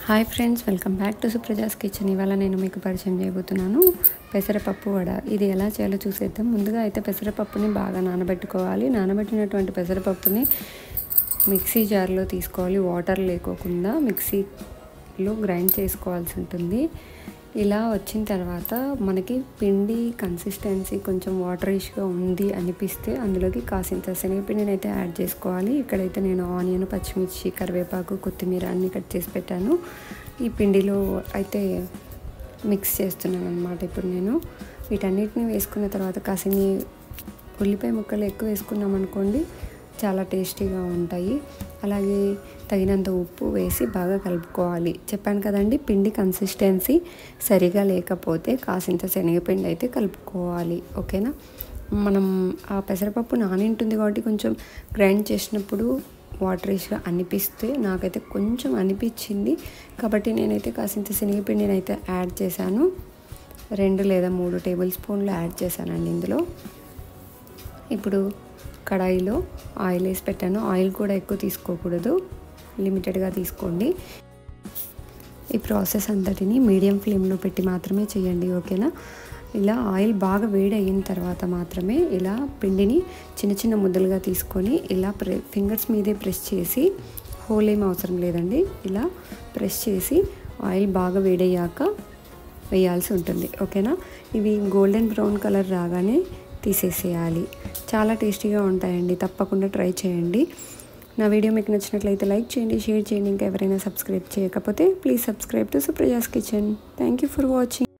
hi friends welcome back to Supraja's kitchen ఇవాళ నేను మీకు పరిచయం చేయబోతున్నాను పెసరపప్పు వడ ఇది ఎలా చేయాలో చూసేద్దాం ముందుగా అయితే పెసరపప్పుని బాగా నానబెట్టుకోవాలి నానబెట్టినటువంటి పెసరపప్పుని మిక్సీ జార్లో తీసుకోవాలి వాటర్ లేకోకుండా మిక్సీలో గ్రైండ్ చేసుకోవాల్సి ఉంటుంది ఇలా వచ్చిన తర్వాత మనకి పిండి కన్సిస్టెన్సీ కొంచెం వాటరిష్గా ఉంది అనిపిస్తే అందులోకి కాసింత శనగపిండిని అయితే యాడ్ చేసుకోవాలి ఇక్కడైతే నేను ఆనియన్ పచ్చిమిర్చి కరివేపాకు కొత్తిమీర అన్ని కట్ చేసి పెట్టాను ఈ పిండిలో అయితే మిక్స్ చేస్తున్నాను అనమాట ఇప్పుడు నేను వీటన్నిటిని వేసుకున్న తర్వాత కాసిని ఉల్లిపాయ ముక్కలు ఎక్కువ వేసుకున్నాం అనుకోండి చాలా టేస్టీగా ఉంటాయి అలాగే తగినంత ఉప్పు వేసి బాగా కలుపుకోవాలి చెప్పాను కదండి పిండి కన్సిస్టెన్సీ సరిగా లేకపోతే కాసింత శనగపిండి అయితే కలుపుకోవాలి ఓకేనా మనం ఆ పెసరపప్పు నానింటుంది కాబట్టి కొంచెం గ్రైండ్ చేసినప్పుడు వాటరీష్గా అనిపిస్తే నాకైతే కొంచెం అనిపించింది కాబట్టి నేనైతే కాసింత శనగపిండిని అయితే యాడ్ చేశాను రెండు లేదా మూడు టేబుల్ స్పూన్లు యాడ్ చేశానండి ఇందులో ఇప్పుడు కడాయిలో ఆయిల్ వేసి పెట్టాను ఆయిల్ కూడా ఎక్కువ తీసుకోకూడదు లిమిటెడ్గా తీసుకోండి ఈ ప్రాసెస్ అంతటిని మీడియం ఫ్లేమ్లో పెట్టి మాత్రమే చేయండి ఓకేనా ఇలా ఆయిల్ బాగా వేడి అయిన తర్వాత మాత్రమే ఇలా పిండిని చిన్న చిన్న ముద్దలుగా తీసుకొని ఇలా ప్రె ఫింగర్స్ మీదే ప్రెస్ చేసి హోల్ ఏం అవసరం లేదండి ఇలా ప్రెస్ చేసి ఆయిల్ బాగా వేడయ్యాక వేయాల్సి ఉంటుంది ఓకేనా ఇవి గోల్డెన్ బ్రౌన్ కలర్ రాగానే తీసేసేయాలి చాలా టేస్టీగా ఉంటాయండి తప్పకుండా ట్రై చేయండి నా వీడియో మీకు నచ్చినట్లయితే లైక్ చేయండి షేర్ చేయండి ఇంకా ఎవరైనా సబ్స్క్రైబ్ చేయకపోతే please subscribe to Supraja's kitchen thank you for watching